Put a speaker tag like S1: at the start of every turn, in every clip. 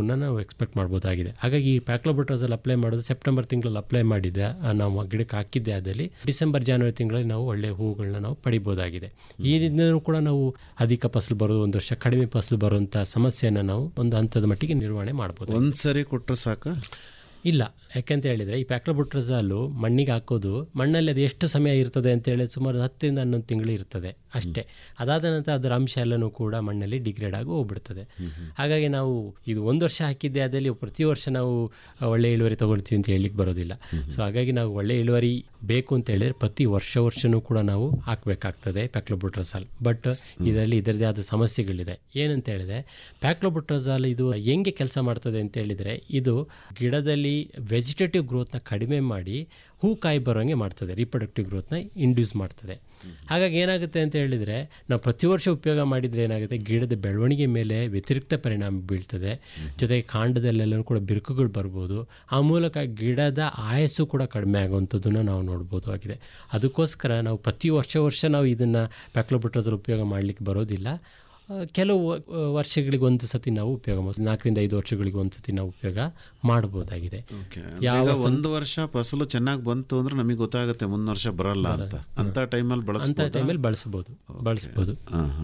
S1: ಹೂವನ್ನ ನಾವು ಎಕ್ಸ್ಪೆಕ್ಟ್ ಮಾಡ್ಬೋದಾಗಿದೆ ಹಾಗಾಗಿ ಈ ಪ್ಯಾಕ್ಲೋಬಟ್ರಸಲ್ಲಿ ಅಪ್ಲೈ ಮಾಡೋದು ಸೆಪ್ಟೆಂಬರ್ ತಿಂಗಳಲ್ಲಿ ಅಪ್ಲೈ ಮಾಡಿದ್ದೆ ಆ, ನಾವು ಗಿಡಕ್ಕೆ ಹಾಕಿದ್ದೆ ಅದಲ್ಲಿ ಡಿಸೆಂಬರ್ ಜಾನ್ವರಿ ತಿಂಗಳಲ್ಲಿ ನಾವು ಒಳ್ಳೆ ಹೂವುಗಳನ್ನ ನಾವು ಪಡಿಬೋದಾಗಿದೆ ಈ ನಿಟ್ಟಿನಲ್ಲೂ ಕೂಡ ನಾವು ಅಧಿಕ ಫಸಲು ಬರೋದು ಒಂದು ವರ್ಷ ಕಡಿಮೆ ಫಸಲು ಬರುವಂಥ ಸಮಸ್ಯೆಯನ್ನು ನಾವು ಒಂದು ಹಂತದ ಮಟ್ಟಿಗೆ ನಿರ್ವಹಣೆ ಮಾಡ್ಬೋದು
S2: ಒಂದ್ಸರಿ ಕೊಟ್ರೆ ಸಾಕ
S1: ಇಲ್ಲ ಯಾಕೆಂತ ಹೇಳಿದರೆ ಈ ಪ್ಯಾಕ್ಲೋಬುಟ್ರಜಾಲು ಮಣ್ಣಿಗೆ ಹಾಕೋದು ಮಣ್ಣಲ್ಲಿ ಅದು ಎಷ್ಟು ಸಮಯ ಇರ್ತದೆ ಅಂತ ಹೇಳಿ ಸುಮಾರು ಹತ್ತರಿಂದ ಹನ್ನೊಂದು ತಿಂಗಳು ಇರ್ತದೆ ಅಷ್ಟೇ ಅದಾದ ನಂತರ ಅದರ ಅಂಶ ಎಲ್ಲನೂ ಕೂಡ ಮಣ್ಣಲ್ಲಿ ಡಿಗ್ರೇಡ್ ಆಗಿ ಹೋಗ್ಬಿಡ್ತದೆ ಹಾಗಾಗಿ ನಾವು ಇದು ಒಂದು ವರ್ಷ ಹಾಕಿದ್ದೆ ಅದಲ್ಲಿ ಪ್ರತಿ ವರ್ಷ ನಾವು ಒಳ್ಳೆ ಇಳುವರಿ ತಗೊಳ್ತೀವಿ ಅಂತ ಹೇಳಲಿಕ್ಕೆ ಬರೋದಿಲ್ಲ ಸೊ ಹಾಗಾಗಿ ನಾವು ಒಳ್ಳೆ ಇಳುವರಿ ಬೇಕು ಅಂತ ಹೇಳಿದ್ರೆ ಪ್ರತಿ ವರ್ಷ ವರ್ಷನೂ ಕೂಡ ನಾವು ಹಾಕಬೇಕಾಗ್ತದೆ ಪ್ಯಾಕ್ಲೋಬುಟ್ರಸಾಲ್ ಬಟ್ ಇದರಲ್ಲಿ ಇದರದೇ ಆದ ಸಮಸ್ಯೆಗಳಿದೆ ಏನಂತ ಹೇಳಿದ್ರೆ ಪ್ಯಾಕ್ಲೋಬುಟ್ರಸಾಲ್ ಇದು ಹೆಂಗೆ ಕೆಲಸ ಮಾಡ್ತದೆ ಅಂತ ಹೇಳಿದರೆ ಇದು ಗಿಡದಲ್ಲಿ ವೆಜಿಟೇಟಿವ್ ಗ್ರೋತ್ನ ಕಡಿಮೆ ಮಾಡಿ ಹೂ ಕಾಯಿ ಬರೋಂಗೆ ಮಾಡ್ತದೆ ರಿಪ್ರೊಡಕ್ಟಿವ್ ಗ್ರೋತ್ನ ಇಂಡ್ಯೂಸ್ ಮಾಡ್ತದೆ ಹಾಗಾಗಿ ಏನಾಗುತ್ತೆ ಅಂತ ಹೇಳಿದರೆ ನಾವು ಪ್ರತಿ ವರ್ಷ ಉಪಯೋಗ ಮಾಡಿದರೆ ಏನಾಗುತ್ತೆ ಗಿಡದ ಬೆಳವಣಿಗೆ ಮೇಲೆ ವ್ಯತಿರಿಕ್ತ ಪರಿಣಾಮ ಬೀಳ್ತದೆ ಜೊತೆಗೆ ಕಾಂಡದಲ್ಲೆಲ್ಲನೂ ಕೂಡ ಬಿರುಕುಗಳು ಬರ್ಬೋದು ಆ ಮೂಲಕ ಗಿಡದ ಆಯಸ್ಸು ಕೂಡ ಕಡಿಮೆ ಆಗುವಂಥದ್ದನ್ನು ನಾವು ನೋಡ್ಬೋದು ಆಗಿದೆ ಅದಕ್ಕೋಸ್ಕರ ನಾವು ಪ್ರತಿ ವರ್ಷ ವರ್ಷ ನಾವು ಇದನ್ನು ಪ್ಯಾಕ್ಲೋಬಿಟ್ರಸಲ್ಲಿ ಉಪಯೋಗ ಮಾಡಲಿಕ್ಕೆ ಬರೋದಿಲ್ಲ ಆ, ಕೆಲವು ಆ, ವರ್ಷಗಳಿಗೆ ಒಂದು ಸತಿ ನಾವು ಉಪಯೋಗ ಮಾಡ್ಬೋದು ನಾಲ್ಕರಿಂದ ಐದು ವರ್ಷಗಳಿಗೆ ಒಂದು ಸತಿ ನಾವು ಉಪಯೋಗ ಮಾಡ್ಬೋದಾಗಿದೆ ಯಾವ
S2: ಈಗ ಒಂದು ವರ್ಷ ಫಸಲು ಚೆನ್ನಾಗಿ ಬಂತು ಅಂದ್ರೆ ನಮಗೆ ಗೊತ್ತಾಗುತ್ತೆ ಮುಂದ್ ವರ್ಷ ಬರಲ್ಲ ಅಂತ ಅಂತ ಟೈಮಲ್ಲಿ
S1: ಅಂತ
S2: ಬಳಸ್ಬೋದು
S1: ಟೈಮಲ್ಲಿ ಬಳಸ್ಬೋದು ಬಳಸ್ಬೋದು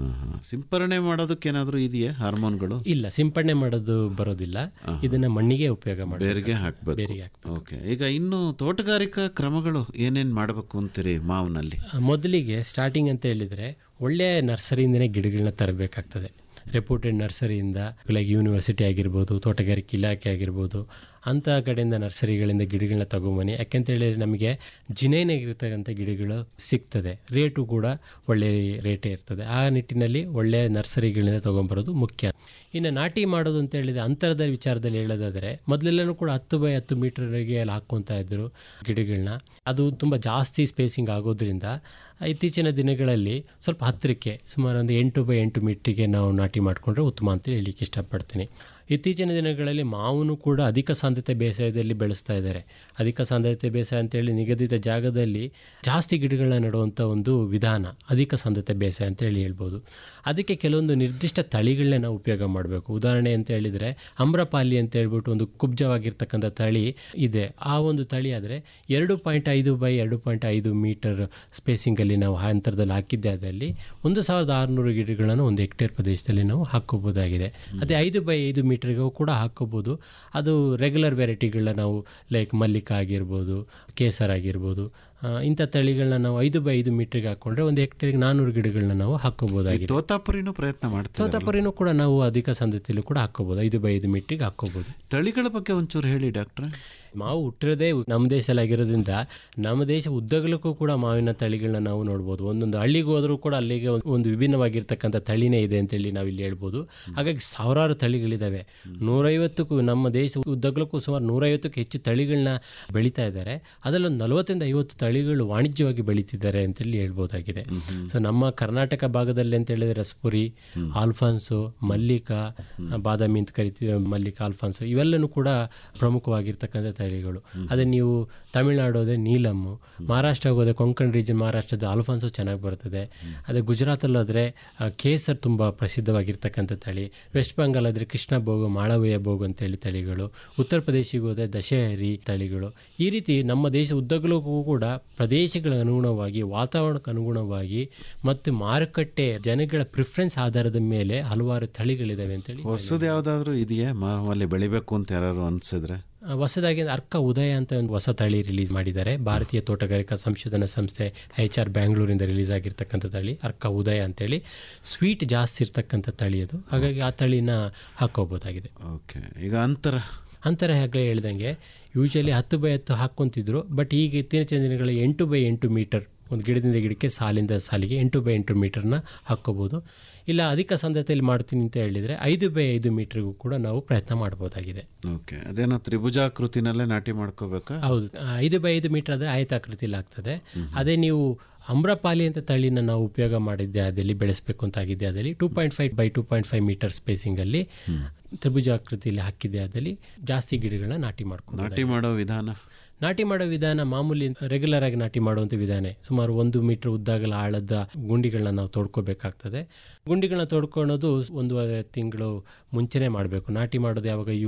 S2: ಸಿಂಪರಣೆ ಮಾಡೋದಕ್ಕೆ ಏನಾದರೂ ಇದೆಯಾ ಹಾರ್ಮೋನ್ಗಳು
S1: ಇಲ್ಲ ಸಿಂಪಡಣೆ ಮಾಡೋದು ಬರೋದಿಲ್ಲ ಇದನ್ನ ಮಣ್ಣಿಗೆ ಉಪಯೋಗ ಮಾಡಿ
S2: ಬೇರಿಗೆ ಹಾಕ್ಬೇಕು
S1: ಬೇರಿಗೆ
S2: ಓಕೆ ಈಗ ಇನ್ನು ತೋಟಗಾರಿಕಾ ಕ್ರಮಗಳು ಏನೇನ್ ಮಾಡಬೇಕು ಅಂತೀರಿ ಮಾವಿನಲ್ಲಿ
S1: ಮೊದಲಿಗೆ ಸ್ಟಾರ್ಟಿಂಗ್ ಅಂತ ಹೇಳಿದರೆ ಒಳ್ಳೆಯ ನರ್ಸರಿಯಿಂದನೇ ಗಿಡಗಳನ್ನ ತರಬೇಕಾಗ್ತದೆ ರೆಪ್ಯೂಟೆಡ್ ನರ್ಸರಿಯಿಂದ ಲೈಕ್ ಯೂನಿವರ್ಸಿಟಿ ಆಗಿರ್ಬೋದು ತೋಟಗಾರಿಕೆ ಇಲಾಖೆ ಆಗಿರ್ಬೋದು ಅಂಥ ಕಡೆಯಿಂದ ನರ್ಸರಿಗಳಿಂದ ಗಿಡಗಳನ್ನ ತಗೊಂಬನ್ನಿ ಯಾಕೆಂತ ಹೇಳಿದ್ರೆ ನಮಗೆ ಜಿನೇನಾಗಿರ್ತಕ್ಕಂಥ ಗಿಡಗಳು ಸಿಗ್ತದೆ ರೇಟು ಕೂಡ ಒಳ್ಳೆ ರೇಟೇ ಇರ್ತದೆ ಆ ನಿಟ್ಟಿನಲ್ಲಿ ಒಳ್ಳೆಯ ನರ್ಸರಿಗಳಿಂದ ತೊಗೊಂಬರೋದು ಮುಖ್ಯ ಇನ್ನು ನಾಟಿ ಮಾಡೋದು ಅಂತ ಹೇಳಿದ್ರೆ ಅಂತರದ ವಿಚಾರದಲ್ಲಿ ಹೇಳೋದಾದರೆ ಮೊದಲೆಲ್ಲನೂ ಕೂಡ ಹತ್ತು ಬೈ ಹತ್ತು ಮೀಟರ್ಗೆ ಅಲ್ಲಿ ಹಾಕ್ಕೊತಾ ಇದ್ದರು ಗಿಡಗಳನ್ನ ಅದು ತುಂಬ ಜಾಸ್ತಿ ಸ್ಪೇಸಿಂಗ್ ಆಗೋದ್ರಿಂದ ಇತ್ತೀಚಿನ ದಿನಗಳಲ್ಲಿ ಸ್ವಲ್ಪ ಹತ್ತಿರಕ್ಕೆ ಸುಮಾರು ಒಂದು ಎಂಟು ಬೈ ಎಂಟು ಮೀಟ್ರಿಗೆ ನಾವು ನಾಟಿ ಮಾಡಿಕೊಂಡ್ರೆ ಉತ್ತಮ ಅಂತ ಹೇಳಲಿಕ್ಕೆ ಇಷ್ಟಪಡ್ತೀನಿ ಇತ್ತೀಚಿನ ದಿನಗಳಲ್ಲಿ ಮಾವನ್ನು ಕೂಡ ಅಧಿಕ ಸಾಂದ್ರತೆ ಬೇಸಾಯದಲ್ಲಿ ಬೆಳೆಸ್ತಾ ಇದ್ದಾರೆ ಅಧಿಕ ಸಾಂದ್ರತೆ ಬೇಸಾಯ ಅಂತೇಳಿ ನಿಗದಿತ ಜಾಗದಲ್ಲಿ ಜಾಸ್ತಿ ಗಿಡಗಳನ್ನ ನೆಡುವಂಥ ಒಂದು ವಿಧಾನ ಅಧಿಕ ಸಾಂದ್ರತೆ ಬೇಸಾಯ ಅಂತ ಹೇಳಿ ಹೇಳ್ಬೋದು ಅದಕ್ಕೆ ಕೆಲವೊಂದು ನಿರ್ದಿಷ್ಟ ತಳಿಗಳನ್ನ ನಾವು ಉಪಯೋಗ ಮಾಡಬೇಕು ಉದಾಹರಣೆ ಅಂತ ಹೇಳಿದರೆ ಅಮ್ರಪಾಲಿ ಅಂತ ಹೇಳ್ಬಿಟ್ಟು ಒಂದು ಕುಬ್ಜವಾಗಿರ್ತಕ್ಕಂಥ ತಳಿ ಇದೆ ಆ ಒಂದು ತಳಿ ಆದರೆ ಎರಡು ಪಾಯಿಂಟ್ ಐದು ಬೈ ಎರಡು ಪಾಯಿಂಟ್ ಐದು ಮೀಟರ್ ಸ್ಪೇಸಿಂಗಲ್ಲಿ ನಾವು ಆ ಅಂತರದಲ್ಲಿ ಹಾಕಿದ್ದೆ ಅದರಲ್ಲಿ ಒಂದು ಸಾವಿರದ ಆರುನೂರು ಗಿಡಗಳನ್ನು ಒಂದು ಹೆಕ್ಟೇರ್ ಪ್ರದೇಶದಲ್ಲಿ ನಾವು ಹಾಕೋಬೋದಾಗಿದೆ ಅದೇ ಐದು ಬೈ ಐದು ಮೀಟರ್ಗೂ ಕೂಡ ಹಾಕೋಬೋದು ಅದು ರೆಗ್ಯುಲರ್ ವೆರೈಟಿಗಳನ್ನ ನಾವು ಲೈಕ್ ಮಲ್ಲಿಕ ಆಗಿರ್ಬೋದು ಕೇಸರ್ ಆಗಿರ್ಬೋದು ಆ, ಇಂಥ ತಳಿಗಳನ್ನ ನಾವು ಐದು ಬೈ ಐದು ಮೀಟ್ರಿಗೆ ಹಾಕೊಂಡ್ರೆ ಒಂದು ಹೆಕ್ಟೇರ್ಗೆ ನಾನ್ನೂರು ಗಿಡಗಳನ್ನ ನಾವು ಹಾಕೋಬೋದಾಗಿದೆ
S2: ತೋತಾಪುರಿನೂ ಪ್ರಯತ್ನ ಮಾಡ್ತಾರೆ
S1: ತೋತಾಪುರಿನೂ ಕೂಡ ನಾವು ಅಧಿಕ ಸಂದತಿಯಲ್ಲೂ ಕೂಡ ಹಾಕೋಬೋದು ಐದು ಬೈ ಐದು ಮೀಟ್ರಿಗೆ ಹಾಕೋಬೋದು
S2: ತಳಿಗಳ ಬಗ್ಗೆ ಒಂಚೂರು ಹೇಳಿ ಡಾಕ್ಟ್ರೆ
S1: ಮಾವು ಹುಟ್ಟಿರೋದೇ ನಮ್ಮ ದೇಶದಲ್ಲಿ ಆಗಿರೋದ್ರಿಂದ ನಮ್ಮ ದೇಶ ಉದ್ದಗಲಕ್ಕೂ ಕೂಡ ಮಾವಿನ ತಳಿಗಳನ್ನ ನಾವು ನೋಡ್ಬೋದು ಒಂದೊಂದು ಹಳ್ಳಿಗೆ ಹೋದರೂ ಕೂಡ ಅಲ್ಲಿಗೆ ಒಂದು- ಒಂದು ವಿಭಿನ್ನವಾಗಿರ್ತಕ್ಕಂಥ ತಳಿನೇ ಇದೆ ಅಂತೇಳಿ ನಾವು ಇಲ್ಲಿ ಹೇಳ್ಬೋದು ಹಾಗಾಗಿ ಸಾವಿರಾರು ತಳಿಗಳಿದ್ದಾವೆ ನೂರೈವತ್ತಕ್ಕೂ ನಮ್ಮ ದೇಶ ಉದ್ದಗಲಕ್ಕೂ ಸುಮಾರು ನೂರೈವತ್ತಕ್ಕೂ ಹೆಚ್ಚು ತಳಿಗಳನ್ನ ಬೆಳೀತಾ ಇದ್ದಾರೆ ಅದರಲ್ಲಿ ಒಂದು ನಲವತ್ತರಿಂದ ಐವತ್ತು ತಳಿಗಳು ವಾಣಿಜ್ಯವಾಗಿ ಬೆಳೀತಿದ್ದಾರೆ ಅಂತೇಳಿ ಹೇಳ್ಬೋದಾಗಿದೆ ಸೊ ನಮ್ಮ ಕರ್ನಾಟಕ ಭಾಗದಲ್ಲಿ ಅಂತ ಹೇಳಿದ್ರೆ ರಸ್ಪುರಿ ಆಲ್ಫಾನ್ಸು ಮಲ್ಲಿಕಾ ಬಾದಾಮಿ ಅಂತ ಕರಿತೀವಿ ಮಲ್ಲಿಕಾ ಆಲ್ಫಾನ್ಸು ಇವೆಲ್ಲನೂ ಕೂಡ ಪ್ರಮುಖವಾಗಿರ್ತಕ್ಕಂಥ ತಳಿಗಳು ಅದೇ ನೀವು ತಮಿಳ್ನಾಡು ಹೋದರೆ ನೀಲಮ್ಮು ಮಹಾರಾಷ್ಟ್ರ ಹೋದರೆ ಕೊಂಕಣ್ ರೀಜನ್ ಮಹಾರಾಷ್ಟ್ರದ ಆಲ್ಫಾನ್ಸು ಚೆನ್ನಾಗಿ ಬರ್ತದೆ ಅದೇ ಗುಜರಾತಲ್ಲಿ ಹೋದರೆ ಆ, ಕೇಸರ್ ತುಂಬ ಪ್ರಸಿದ್ಧವಾಗಿರ್ತಕ್ಕಂಥ ತಳಿ ವೆಸ್ಟ್ ಬೆಂಗಾಲ್ ಆದರೆ ಕೃಷ್ಣ ಭೋಗು ಮಾಳವಯ್ಯ ಭೋಗು ಅಂತೇಳಿ ತಳಿಗಳು ಉತ್ತರ ಪ್ರದೇಶಿಗೆ ಹೋದರೆ ದಶಹರಿ ತಳಿಗಳು ಈ ರೀತಿ ನಮ್ಮ ದೇಶ ಉದ್ದಗಲಕ್ಕೂ ಕೂಡ ಪ್ರದೇಶಗಳ ಅನುಗುಣವಾಗಿ ವಾತಾವರಣಕ್ಕೆ ಅನುಗುಣವಾಗಿ ಮತ್ತು ಮಾರುಕಟ್ಟೆ ಜನಗಳ ಪ್ರಿಫರೆನ್ಸ್ ಆಧಾರದ ಮೇಲೆ ಹಲವಾರು ತಳಿಗಳಿದಾವೆ ಅಂತೇಳಿ
S2: ಹೊಸದು ಯಾವ್ದಾದ್ರು ಇದೆಯಾ ಮಾವಲ್ಲಿ ಬೆಳಿಬೇಕು ಅಂತ ಯಾರು ಅನ್ಸಿದ್ರೆ
S1: ಆ, ಹೊಸದಾಗಿ ಅರ್ಕ ಉದಯ ಅಂತ ಒಂದು ಹೊಸ ತಳಿ ರಿಲೀಸ್ ಮಾಡಿದ್ದಾರೆ ಭಾರತೀಯ ತೋಟಗಾರಿಕಾ ಸಂಶೋಧನಾ ಸಂಸ್ಥೆ ಎಚ್ ಆರ್ ಬ್ಯಾಂಗ್ಳೂರಿಂದ ರಿಲೀಸ್ ಆಗಿರ್ತಕ್ಕಂಥ ತಳಿ ಅರ್ಕ ಉದಯ ಅಂತೇಳಿ ಸ್ವೀಟ್ ಜಾಸ್ತಿ ಇರ್ತಕ್ಕಂಥ ತಳಿ ಅದು ಹಾಗಾಗಿ ಆ ತಳಿನ ಹಾಕೋಬೋದಾಗಿದೆ
S2: ಓಕೆ ಈಗ ಅಂತರ
S1: ಅಂತರ ಆಗಲೇ ಹೇಳ್ದಂಗೆ ಯೂಶಲಿ ಹತ್ತು ಬೈ ಹತ್ತು ಹಾಕ್ಕೊಂತಿದ್ರು ಬಟ್ ಈಗ ಇತ್ತೀಚಿನ ದಿನಗಳಲ್ಲಿ ಎಂಟು ಬೈ ಎಂಟು ಮೀಟರ್ ಒಂದು ಗಿಡದಿಂದ ಗಿಡಕ್ಕೆ ಸಾಲಿಂದ ಸಾಲಿಗೆ ಎಂಟು ಬೈ ಎಂಟು ಮೀಟರ್ನ ಹಾಕ್ಕೋಬೋದು ಇಲ್ಲ ಅಧಿಕ ಸಾಂದ್ರತೆಯಲ್ಲಿ ಮಾಡ್ತೀನಿ ಅಂತ ಹೇಳಿದರೆ ಐದು ಬೈ ಐದು ಮೀಟರ್ಗೂ ಕೂಡ ನಾವು ಪ್ರಯತ್ನ ಮಾಡ್ಬೋದಾಗಿದೆ
S2: ಓಕೆ ಅದೇನೋ ತ್ರಿಭುಜಾಕೃತಿನಲ್ಲೇ ನಾಟಿ ಮಾಡ್ಕೋಬೇಕಾ
S1: ಹೌದು ಆ, ಐದು ಬೈ ಐದು ಮೀಟರ್ ಆದರೆ ಆಯತಾಕೃತಿಯಲ್ಲಿ ಆಗ್ತದೆ ಅದೇ ನೀವು ಅಮ್ರಪಾಲಿ ಅಂತ ತಳಿನ ನಾವು ಉಪಯೋಗ ಮಾಡಿದ್ದೆ ಅದಲ್ಲಿ ಬೆಳೆಸಬೇಕು ಅಂತ ಆಗಿದ್ದೆ ಅದಲ್ಲಿ two point five by two point five metre ಸ್ಪೇಸಿಂಗಲ್ಲಿ ತ್ರಿಭುಜಾಕೃತಿಯಲ್ಲಿ ಹಾಕಿದ್ದೆ ಅದಲ್ಲಿ ಜಾಸ್ತಿ ಗಿಡಗಳನ್ನ ನಾಟಿ ಮಾಡ್ಕೊಂಡು
S2: ನಾಟಿ ಮಾಡೋ ವಿಧಾನ
S1: ನಾಟಿ ಮಾಡೋ ವಿಧಾನ ಮಾಮೂಲಿ ರೆಗ್ಯುಲರ್ ಆಗಿ ನಾಟಿ ಮಾಡುವಂಥ ವಿಧಾನ ಸುಮಾರು ಒಂದು ಮೀಟರ್ ಉದ್ದಾಗಲ ಆಳದ ಗುಂಡಿಗಳನ್ನ ನಾವು ತೋಡ್ಕೋಬೇಕಾಗ್ತದೆ ಗುಂಡಿಗಳನ್ನ ತೋಡ್ಕೊಳ್ಳೋದು ಒಂದೂವರೆ ತಿಂಗಳು ಮುಂಚೆನೇ ಮಾಡಬೇಕು ನಾಟಿ ಮಾಡೋದು ಯಾವಾಗ